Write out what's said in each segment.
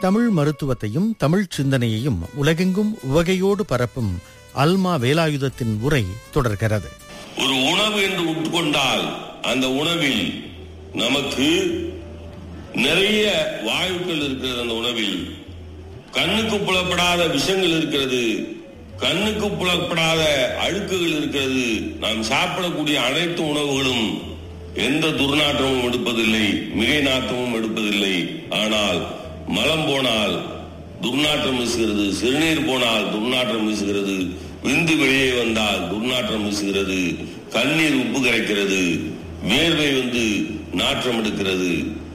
தமிழ் மருத்துவத்தையும் தமிழ் சிந்தனையையும் உலகெங்கும் உவகையோடு பரப்பும் அல்மா வேலாயுதத்தின் உரை தொடர்கிறது ஒரு உணவு என்று உட்கொண்டால் அந்த உணவில் நமக்கு நிறைய வாயுக்கள் இருக்கிறது அந்த உணவில் கண்ணுக்கு புலப்படாத விஷங்கள் இருக்கிறது கண்ணுக்கு புலப்படாத அழுக்குகள் இருக்கிறது நாம் சாப்பிடக்கூடிய அனைத்து உணவுகளும் எந்த துர்நாற்றமும் எடுப்பதில்லை மிகை நாற்றமும் எடுப்பதில்லை ஆனால் மலம் போனால் துர்நாற்றம் வீசுகிறது சிறுநீர் போனால் துர்நாற்றம் வீசுகிறது விந்து வெளியே வந்தால் துர்நாற்றம் வீசுகிறது கண்ணீர் உப்பு கரைக்கிறது வேர்வை வந்து நாற்றம் எடுக்கிறது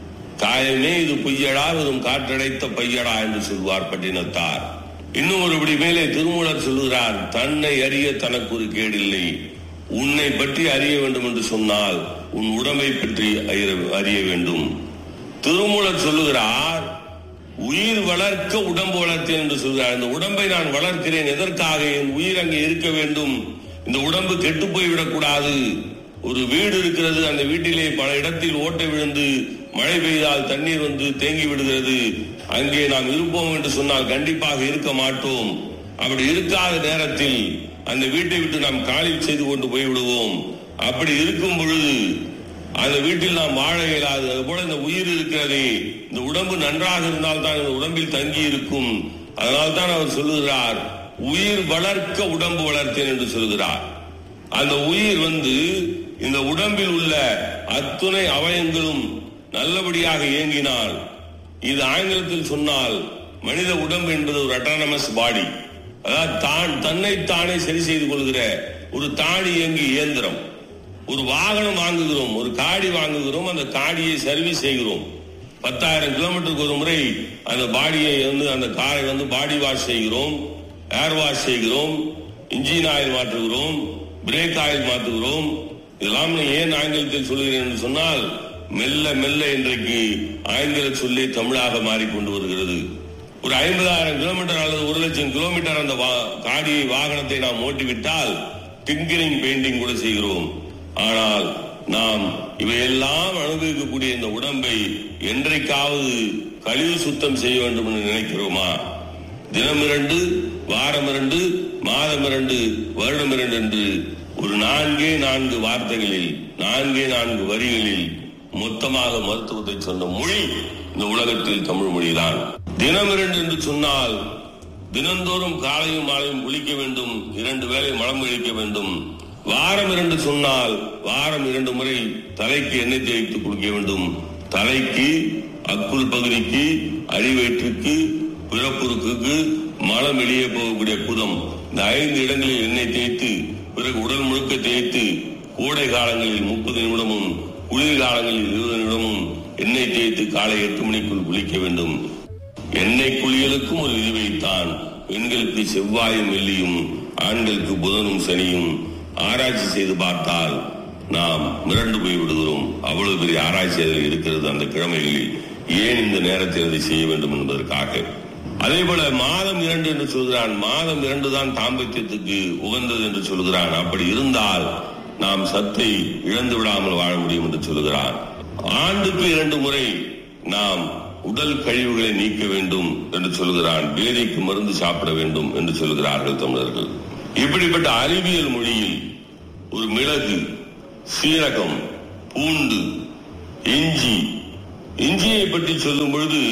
காயமே இது பொய்யடா வெறும் காற்றடைத்த பையடா என்று சொல்வார் பட்டினத்தார் இன்னும் ஒருபடி மேலே திருமூலர் சொல்லுகிறார் தன்னை அறிய தனக்கு ஒரு கேடில்லை உன்னை பற்றி அறிய வேண்டும் என்று சொன்னால் உன் உடம்பை பற்றி அறிய- அறிய வேண்டும் திருமூலர் சொல்லுகிறார் உயிர் வளர்க்க உடம்பு வளர்த்தேன் என்று சொல்கிறார் இந்த உடம்பை நான் வளர்க்கிறேன் எதற்காக என் உயிர் அங்கே இருக்க வேண்டும் இந்த உடம்பு கெட்டு போய்விடக் கூடாது ஒரு வீடு இருக்கிறது அந்த வீட்டிலே பல இடத்தில் ஓட்டை விழுந்து மழை பெய்தால் தண்ணீர் வந்து தேங்கி விடுகிறது அங்கே நாம் இருப்போம் என்று சொன்னால் கண்டிப்பாக இருக்க மாட்டோம் அப்படி இருக்காத நேரத்தில் அந்த வீட்டை விட்டு நாம் காலி செய்து கொண்டு போய் விடுவோம் அப்படி இருக்கும் பொழுது அந்த வீட்டில் நாம் வாழ இயலாது அதுபோல இந்த உயிர் இருக்கிறதே இந்த உடம்பு நன்றாக இருந்தால் தான் இந்த உடம்பில் தங்கி இருக்கும் அதனால் தான் அவர் சொல்லுகிறார் உயிர் வளர்க்க உடம்பு வளர்த்தேன் என்று சொல்கிறார் அந்த உயிர் வந்து இந்த உடம்பில் உள்ள அத்துணை அவயங்களும் நல்லபடியாக இயங்கினால் இது ஆங்கிலத்தில் சொன்னால் மனித உடம்பு என்பது ஒரு அட்டானமஸ் பாடி அதாவது தான் தன்னைத்தானே சரி செய்து கொள்கிற ஒரு தாடி இயங்கி இயந்திரம் ஒரு வாகனம் வாங்குகிறோம் ஒரு காடி வாங்குகிறோம் அந்த காடியை சர்வீஸ் செய்கிறோம் பத்தாயிரம் கிலோமீட்டருக்கு ஒரு முறை அந்த பாடியை வந்து அந்த காரை வந்து பாடி வாஷ் செய்கிறோம் ஏர் வாஷ் செய்கிறோம் இன்ஜின் ஆயில் மாற்றுகிறோம் பிரேக் ஆயில் மாற்றுகிறோம் இதெல்லாம் நான் ஏன் ஆங்கிலத்தில் சொல்கிறேன் என்று சொன்னால் மெல்ல மெல்ல இன்றைக்கு ஆங்கில சொல்லி தமிழாக மாறிக்கொண்டு வருகிறது ஒரு ஐம்பதாயிரம் கிலோமீட்டர் அல்லது ஒரு லட்சம் கிலோமீட்டர் அந்த வா- காடியை வாகனத்தை நாம் ஓட்டிவிட்டால் டிங்கரிங் பெயிண்டிங் கூட செய்கிறோம் ஆனால் நாம் இவையெல்லாம் அனுபவிக்கக்கூடிய இந்த உடம்பை என்றைக்காவது கழிவு சுத்தம் செய்ய வேண்டும் என்று நினைக்கிறோமா தினம் இரண்டு வாரம் இரண்டு மாதம் இரண்டு வருடம் இரண்டு என்று ஒரு நான்கே நான்கு வார்த்தைகளில் நான்கே நான்கு வரிகளில் மொத்தமாக மருத்துவத்தை சொன்ன மொழி இந்த உலகத்தில் தமிழ் மொழிதான் தினம் இரண்டு என்று சொன்னால் தினந்தோறும் காலையும் மாலையும் குளிக்க வேண்டும் இரண்டு வேளை மலம் கழிக்க வேண்டும் வாரம் இரண்டு சொன்னால் வாரம் இரண்டு முறை தலைக்கு எண்ணெய் தேய்த்து குளிக்க வேண்டும் தலைக்கு அக்குள் பகுதிக்கு அடிவயிற்றுக்கு பிறப்புறுக்கு மலம் வெளியே போகக்கூடிய குதம் இந்த ஐந்து இடங்களில் எண்ணெய் தேய்த்து பிறகு உடல் முழுக்க தேய்த்து கோடை காலங்களில் முப்பது நிமிடமும் குளிர் காலங்களில் இருபது நிமிடமும் எண்ணெய் தேய்த்து காலை எட்டு மணிக்குள் குளிக்க வேண்டும் எண்ணெய் குளியலுக்கும் ஒரு விதி வைத்தான் பெண்களுக்கு செவ்வாயும் வெள்ளியும் ஆண்களுக்கு புதனும் சனியும் ஆராய்ச்சி செய்து பார்த்தால் நாம் மிரண்டு போய் விடுகிறோம் அவ்வளவு பெரிய ஆராய்ச்சி அதில் இருக்கிறது அந்த கிழமைகளில் ஏன் இந்த நேரத்தில் அதை செய்ய வேண்டும் என்பதற்காக அதே போல மாதம் இரண்டு என்று சொல்கிறான் மாதம் இரண்டு தான் தாம்பத்தியத்துக்கு உகந்தது என்று சொல்கிறான் அப்படி இருந்தால் நாம் சத்தை இழந்து விடாமல் வாழ முடியும் என்று சொல்கிறான் ஆண்டுக்கு இரண்டு முறை நாம் உடல் கழிவுகளை நீக்க வேண்டும் என்று சொல்கிறான் பேதிக்கு மருந்து சாப்பிட வேண்டும் என்று சொல்கிறார்கள் தமிழர்கள் இப்படிப்பட்ட அறிவியல் மொழியில் ஒரு மிளகு சீரகம் பூண்டு இஞ்சி இஞ்சியை பற்றி சொல்லும் பொழுது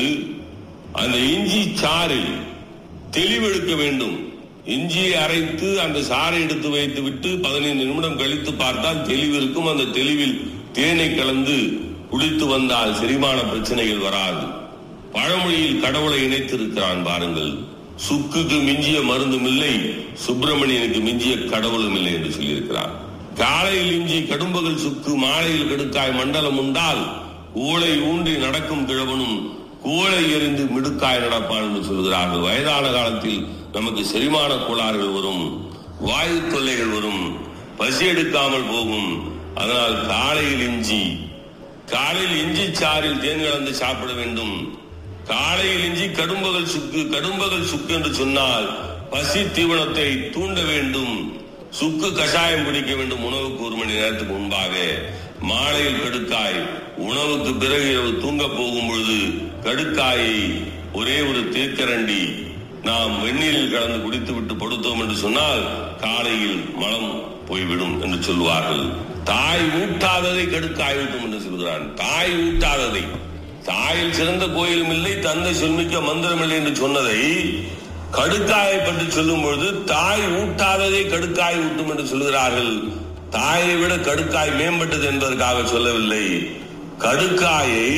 அந்த இஞ்சி சாறில் தெளிவெடுக்க வேண்டும் இஞ்சியை அரைத்து அந்த சாறை எடுத்து வைத்து விட்டு பதினைந்து நிமிடம் கழித்து பார்த்தால் தெளிவு இருக்கும் அந்த தெளிவில் தேனை கலந்து குடித்து வந்தால் செரிமான பிரச்சனைகள் வராது பழமொழியில் கடவுளை இணைத்திருக்கிறான் பாருங்கள் சுக்குக்கு மிஞ்சிய மருந்தும் இல்லை சுப்பிரமணியனுக்கு மிஞ்சிய கடவுளும் இல்லை என்று சொல்லியிருக்கிறான் காலையில் இஞ்சி கடும்பகல் சுக்கு மாலையில் கெடுக்காய் மண்டலம் உண்டால் ஊளை ஊன்றி நடக்கும் கிழவனும் கூளை எறிந்து மிடுக்காய் நடப்பான் என்று சொல்கிறார்கள் வயதான காலத்தில் நமக்கு செரிமான கோளாறுகள் வரும் வாயு தொல்லைகள் வரும் பசி எடுக்காமல் போகும் அதனால் காலையில் இஞ்சி காலையில் இஞ்சி சாறில் தேன் கலந்து சாப்பிட வேண்டும் காலையில் இஞ்சி கடும்பகல் சுக்கு கடும்பகல் சுக்கு என்று சொன்னால் பசி தீவனத்தை தூண்ட வேண்டும் சுக்கு கஷாயம் குடிக்க வேண்டும் உணவுக்கு ஒரு மணி நேரத்துக்கு முன்பாக மாலையில் கடுக்காய் உணவுக்கு பிறகு இரவு தூங்க போகும் பொழுது கடுக்காயை ஒரே ஒரு தேக்கரண்டி நாம் வெந்நீரில் கலந்து குடித்து விட்டு படுத்தோம் என்று சொன்னால் காலையில் மனம் போய்விடும் என்று சொல்வார்கள் தாய் ஊட்டாததை கெடுக்காய் ஊட்டும் என்று சொல்கிறான் தாய் ஊட்டாததை தாயில் சிறந்த கோயிலும் இல்லை தந்தை சொல்மிக்க மந்திரம் இல்லை என்று சொன்னதை கடுக்காயை பற்றி சொல்லும் பொழுது தாய் ஊட்டாததை கடுக்காய் ஊட்டும் என்று சொல்கிறார்கள் தாயை விட கடுக்காய் மேம்பட்டது என்பதற்காக சொல்லவில்லை கடுக்காயை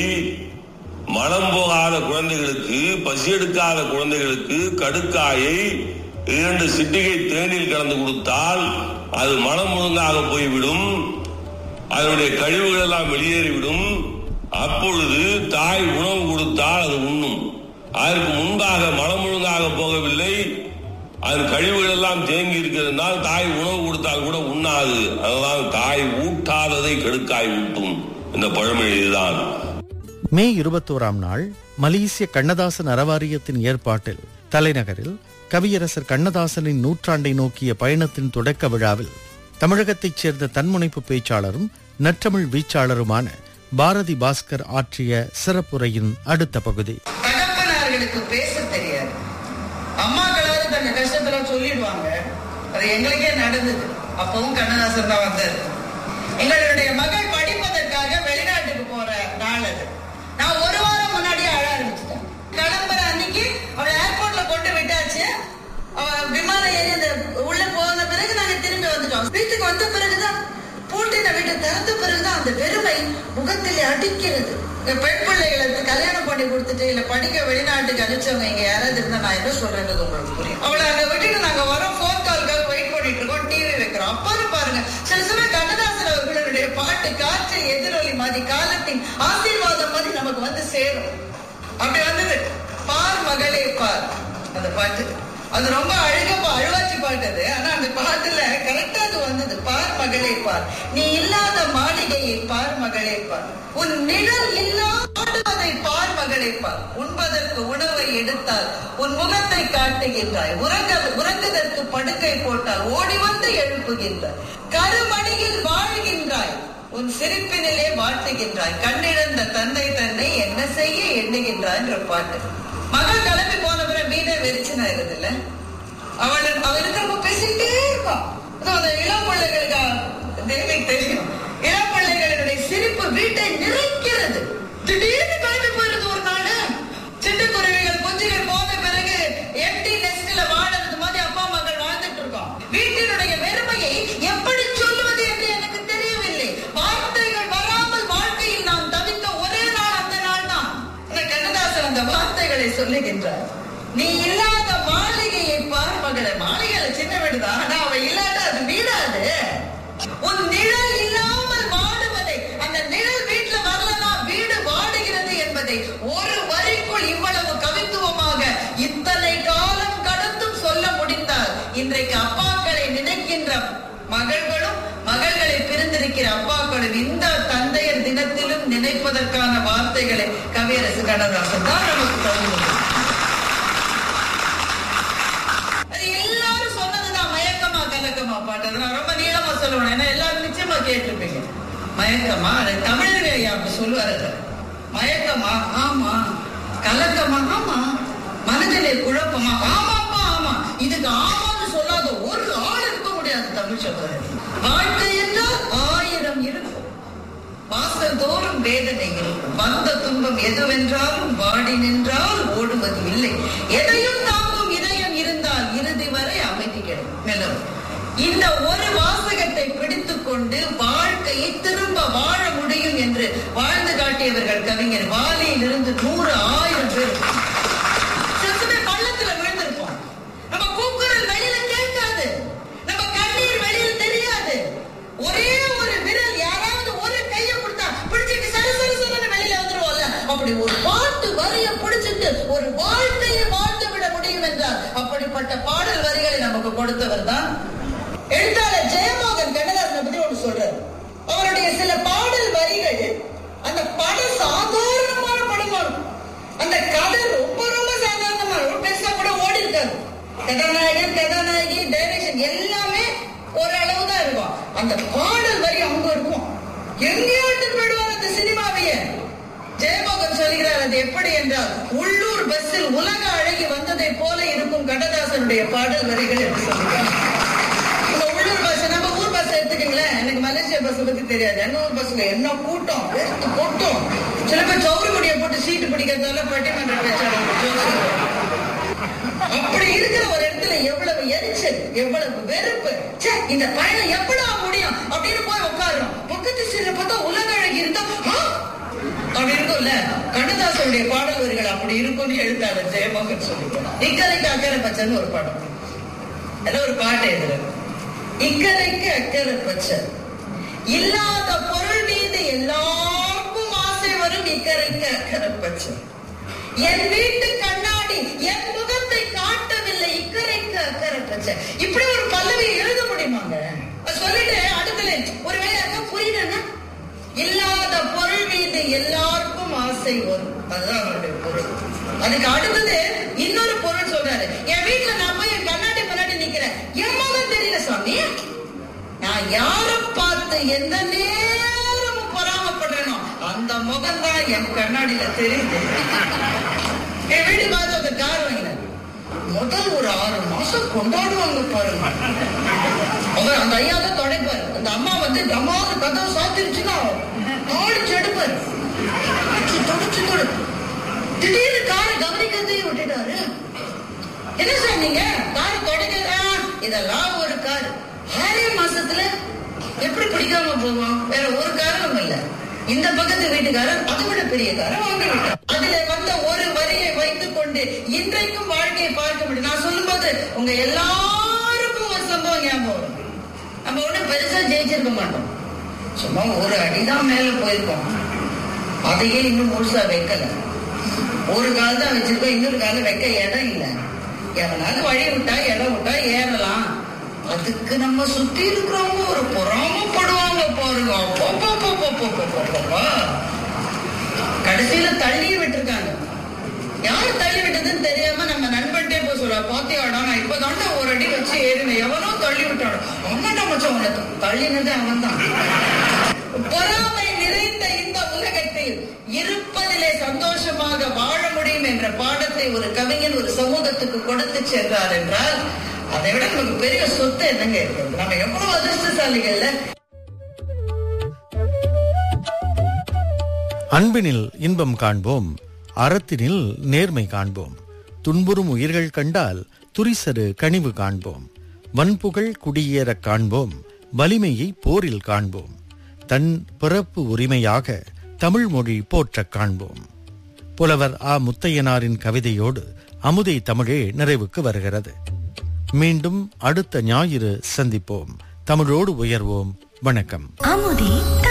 மனம் போகாத குழந்தைகளுக்கு பசி எடுக்காத குழந்தைகளுக்கு கடுக்காயை இரண்டு சிட்டிகை தேனில் கலந்து கொடுத்தால் அது மனம் ஒழுங்காக போய்விடும் அதனுடைய கழிவுகள் எல்லாம் வெளியேறிவிடும் அப்பொழுது தாய் உணவு கொடுத்தால் அது உண்ணும் அதற்கு முன்பாக மனம் ஒழுங்காக போகவில்லை அதன் கழிவுகள் எல்லாம் தேங்கி இருக்கிறதுனால் தாய் உணவு கொடுத்தால் கூட உண்ணாது அதனால் தாய் ஊட்டாததை கெடுக்காய் ஊட்டும் இந்த பழமொழி இதுதான் மே இருபத்தோராம் நாள் மலேசிய கண்ணதாசன் அறவாரியத்தின் ஏற்பாட்டில் தலைநகரில் கவியரசர் கண்ணதாசனின் நூற்றாண்டை நோக்கிய பயணத்தின் தொடக்க விழாவில் தமிழகத்தைச் சேர்ந்த தன்முனைப்பு பேச்சாளரும் நற்றமிழ் வீச்சாளருமான பாரதி பாஸ்கர் ஆற்றிய சிறப்புரையின் அடுத்த பகுதி தகப்பனார்களுக்கு பேச தெரியாது அம்மாக்களாவது தங்க கஷ்டத்துல சொல்லிடுவாங்க அது எங்களுக்கே நடந்தது அப்பவும் கண்ணதாசன் தான் வந்தார் எங்களுடைய மகள் படிப்பதற்காக வெளிநாட்டுக்கு போற நாள் அது நான் ஒரு வாரம் முன்னாடியே அழ ஆரம்பிச்சிட்டேன் கிளம்புற அன்னைக்கு அவளை ஏர்போர்ட்ல கொண்டு விட்டாச்சு அவ விமானம் ஏறி அந்த உள்ள போன பிறகு நாங்க திரும்பி வந்துட்டோம் வீட்டுக்கு வந்த பிறகுதான் பூட்டின வீட்டை திறந்த பிறகுதான் அந்த வெறுமை முகத்தில் அடிக்கிறது இந்த பெண் பிள்ளைகளுக்கு கல்யாணம் பண்ணி கொடுத்துட்டு இல்ல படிக்க வெளிநாட்டுக்கு அனுப்பிச்சவங்க இங்க யாராவது இருந்தா நான் என்ன சொல்றேன்றது உங்களுக்கு புரியும் அவளை அங்க விட்டுட்டு நாங்க வரோம் போன் கால்காக வெயிட் பண்ணிட்டு இருக்கோம் டிவி வைக்கிறோம் அப்பாரு பாருங்க சில சமயம் கண்ணதாசன் அவர்களுடைய பாட்டு காற்றில் எதிரொலி மாதிரி காலத்தின் ஆசீர்வாதம் மாதிரி நமக்கு வந்து சேரும் அப்படி வந்தது பார் மகளே பார் அந்த பாட்டு அது ரொம்ப அழகா அழுவாச்சி பாட்டு அது ஆனா அந்த பாட்டுல கரெக்டா அது வந்தது பார் மகளே பார் நீ இல்லாத மாளிகையை பார் மகளே பார் உன் நிழல் இல்லாததை பார் மகளே பார் உண்பதற்கு உணவை எடுத்தால் உன் முகத்தை காட்டுகின்றாய் உறங்க உறங்குதற்கு படுக்கை போட்டால் ஓடி வந்து எழுப்புகின்றாய் கருமணியில் வாழ்கின்றாய் உன் சிரிப்பினிலே வாழ்த்துகின்றாய் கண்ணிழந்த தந்தை தன்னை என்ன செய்ய எண்ணுகின்றாய் என்ற பாட்டு மகள் கிளம்பி போன பிறகு வீடே வெறிச்சுனா இருக்குதுல்ல அவள் அவ இருக்கிறப்ப பேசிக்கிட்டே இருப்பான் அதுவும் அந்த இளம் பிள்ளைகளுக்கு தேவிக்கு தெரியும் இளம் பிள்ளைகளுடைய சிரிப்பு வீட்டை நிறைக்கிறது திடீர்னு கிளம்பி போயிருது ஒரு நாள் சிட்டுக்குருவிகள் குஞ்சுகள் போன பிறகு எம்டி நெஸ்ட்ல வாழறது மாதிரி அப்பா மகள் வாழ்ந்துட்டு இருக்கோம் வீட்டினுடைய வெறுமையை எப்படி சொல்லுவது என்று எனக்கு தெரியவில்லை வார்த்தைகள் வராமல் வாழ்க்கையில் நாம் தவித்த ஒரே நாள் அந்த நாள் தான் இந்த கண்ணதாசன் அந்த வார்த்தைகளை சொல்லுகின்றார் நீ இல்லாத மாளிகையை பார் மகளே மாளிகையில சின்ன வீடுதான் ஆனா அவ இல்லாத அது வீடாது உன் நிழல் இல்லாமல் வாடுவதை அந்த நிழல் வீட்டுல வரலனா வீடு வாடுகிறது என்பதை ஒரு வரிக்குள் இவ்வளவு கவித்துவமாக இத்தனை காலம் கடந்தும் சொல்ல முடிந்தால் இன்றைக்கு அப்பாக்களை நினைக்கின்ற மகள்களும் மகள்களை பிரிந்திருக்கிற அப்பாக்களும் இந்த தந்தையர் தினத்திலும் நினைப்பதற்கான வார்த்தைகளை கவியரசு கண்ணதாசன் தான் நமக்கு தருகிறது அது எல்லாரும் சொன்னதுதான் மயக்கமா கலக்கமா பாட்டு அது நான் ரொம்ப நீளமா சொல்லுவேன் ஏன்னா எல்லாரும் நிச்சயமா கேட்டிருப்பீங்க மயக்கமா அது தமிழர் ஐயா அப்படி சொல்லுவாரு அதை. மயக்கமா ஆமா கலக்கமா ஆமா மனதிலே குழப்பமா ஆமாப்பா ஆமா இதுக்கு ஆமான்னு சொல்லாத ஒரு ஆள் இருக்க முடியாது தமிழ் சொல்றது வாழ்க்கை என்றால் ஆயிரம் இருக்கும் வாசல் தோறும் வேதனை இருக்கும் வந்த துன்பம் எதுவென்றாலும் வாடி நின்றால் ஓடுவது இல்லை எதையும் தாங்கும் இதயம் இருந்தால் இறுதி வரை அமைதி கிடைக்கும் நிலவும் இந்த ஒரு வாசகத்தை பிடித்துக் கொண்டு வாழ்க்கையை திரும்ப வாழ முடியும் என்று வாழ்ந்து காட்டியவர்கள் கவிஞர் வாலியில் இருந்து நூறு ஆயிரம் பேர் சில சமயம் பள்ளத்துல விழுந்திருப்போம் நம்ம கூக்குரல் வெளியில கேட்காது நம்ம கண்ணீர் வெளியில தெரியாது ஒரே ஒரு விரல் யாராவது ஒரு கையை கொடுத்தா பிடிச்சிட்டு சரி சரி சரி வெளியில வந்துருவோம்ல அப்படி ஒரு பாட்டு வரிய பிடிச்சிட்டு ஒரு வாழ்க்கையை வாழ்ந்து விட முடியும் என்றால் அப்படிப்பட்ட பாடல் வரிகளை நமக்கு கொடுத்தவர் தான் எழுத்தாளர் ஜெயமோகன் கண்ணதாசனை பத்தி ஒன்று சொல்றாரு அவருடைய சில பாடல் வரிகள் அந்த படம் சாதாரணமான படமா இருக்கும் அந்த கதை ரொம்ப ரொம்ப சாதாரணமா இருக்கும் பெருசா கூட ஓடி இருக்காது கதாநாயகன் கதாநாயகி டைரக்ஷன் எல்லாமே ஓரளவு தான் இருக்கும் அந்த பாடல் வரி அங்க இருக்கும் எங்கேயாட்டு போயிடுவார் அந்த சினிமாவையே ஜெயமோகன் ஜெயமோகன் சொல்கிறார் அது எப்படி என்றால் உள்ளூர் பஸ்ஸில் உலக அழகி வந்ததை போல இருக்கும் கண்ணதாசனுடைய பாடல் வரிகள் என்று சொல்லுகிறார் இப்ப உள்ளூர் பஸ் நம்ம ஊர் பஸ் எடுத்துக்கீங்களேன் எனக்கு மலேசியா பஸ் பத்தி தெரியாது எங்க ஊர் பஸ்ல என்ன கூட்டம் வேர்த்து கொட்டும் சில பேர் சௌரி முடிய போட்டு சீட்டு பிடிக்கிறதால பட்டிமன்றம் வச்சாங்க ஜோசியர். அப்படி இருக்கிற ஒரு இடத்துல எவ்வளவு எரிச்சல் எவ்வளவு வெறுப்பு ச்சே, இந்த பயணம் எப்படா முடியும் அப்படின்னு போய் உட்காருறோம் பக்கத்து சீட்ல பார்த்தா உலக அழகி இருந்தா ஆ! அப்படி இருக்கும்ல கண்ணதாசனுடைய பாடல் வரிகள் அப்படி இருக்கும்னு எழுத்தாளர் ஜெயமோகன் சொல்லிக்கிறார் இக்கரைக்கு அக்கறை பச்சைன்னு ஒரு படம் அதுல ஒரு பாட்டு எழுதுறது இக்கரைக்கு அக்கறை பச்சை இல்லாத பொருள் மீது எல்லாருக்கும் ஆசை வரும் இக்கரைக்கு அக்கறை பச்சை என் வீட்டு கண்ணாடி என் முகத்தை காட்டவில்லை இக்கரைக்கு அக்கறை பச்சை இப்படி ஒரு பல்லவி எழுத முடியுமாங்க அது சொல்லிட்டு அடுத்தல ஒருவேளை யாருக்கும் புரியலன்னா இல்லாத பொருள் மீது எல்லாருக்கும் ஆசை வரும் அதுதான் அவருடைய பொருள் அதுக்கு அடுத்தது இன்னொரு பொருள் சொல்றாரு என் வீட்டுல நான் போய் என் கண்ணாடி முன்னாடி நிக்கிறேன் என் முகம் தெரியல சாமி நான் யார பார்த்து எந்த நேரமும் பொறாமப்படுறேனோ அந்த முகம் தான் என் கண்ணாடியில தெரியுது என் வீடு பார்த்து அந்த கார் வாங்கினேன் முதல் ஒரு ஆறு மாசம் கொண்டாடுவாங்க பாருங்க அவர் அந்த ஐயா தான் தொடைப்பாரு அந்த அம்மா வந்து டமாவது கதவு சாத்திருச்சுன்னா ஆடிச்சு எடுப்பாரு தொடச்சு, தொடச்சு தொடு திடீர்னு காரை கவனிக்கிறதையும் விட்டுட்டாரு என்ன சார் நீங்க கார் தொடக்கிறா இதெல்லாம் ஒரு கார் ஆறே மாசத்துல எப்படி பிடிக்காம போவோம் வேற ஒரு காரணம் இல்ல இந்த பக்கத்து வீட்டுக்காரர் அதை விட பெரிய காரம் வாங்கி விட்டார் அதுல வந்த ஒரு வரியை வைத்துக் கொண்டு இன்றைக்கும் வாழ்க்கையை பார்க்க முடியும் நான் சொல்லும்போது உங்க எல்லாருக்கும் ஒரு சம்பவம் ஞாபகம் வரும் நம்ம ஒண்ணு பெருசா ஜெயிச்சிருக்க மாட்டோம் சும்மா ஒரு அடிதான் மேல போயிருக்கோம் அதையே இன்னும் முழுசா வைக்கல ஒரு கால் தான் வச்சிருக்கோம் இன்னொரு கால வைக்க இடம் இல்ல எவனாவது வழி விட்டா இடம் விட்டா ஏறலாம் அதுக்கு நம்ம சுத்தி இருக்கிறவங்க ஒரு பொறாமப்படுவாங்க பாருங்க அப்பப்பப்பப்பப்பப்பப்பப்பா. கடைசியில தள்ளியே விட்டுருக்காங்க யார் தள்ளி விட்டதுன்னு தெரியாம நம்ம நண்பன்ட்டே போய் சொல்ல பாத்தியாடா நான் இப்பதாண்டா ஒரு அடி வச்சு ஏறினேன் எவனோ தள்ளி விட்டாடா அவன்டா மச்சான் உன்னை தள்ளினது அவன் தான் பொறாமை நிறைந்த இந்த உலகத்தில் இருப்பதிலே சந்தோஷமாக வாழ முடியும் என்ற பாடத்தை ஒரு கவிஞன் ஒரு சமூகத்துக்கு கொடுத்து சென்றார் என்றால் அதை விட நமக்கு பெரிய சொத்து என்னங்க இருக்கிறது நம்ம எவ்வளவு அதிர்ஷ்டசாலிகள்ல அன்பினில் இன்பம் காண்போம் அறத்தினில் நேர்மை காண்போம் துன்புறும் உயிர்கள் கண்டால் துரிசரு கனிவு காண்போம் வன்புகழ் குடியேறக் காண்போம் வலிமையை போரில் காண்போம் தன் பிறப்பு உரிமையாக தமிழ் மொழி போற்றக் காண்போம் புலவர் ஆ முத்தையனாரின் கவிதையோடு அமுதை தமிழே நிறைவுக்கு வருகிறது மீண்டும் அடுத்த ஞாயிறு சந்திப்போம் தமிழோடு உயர்வோம் வணக்கம் அமுதே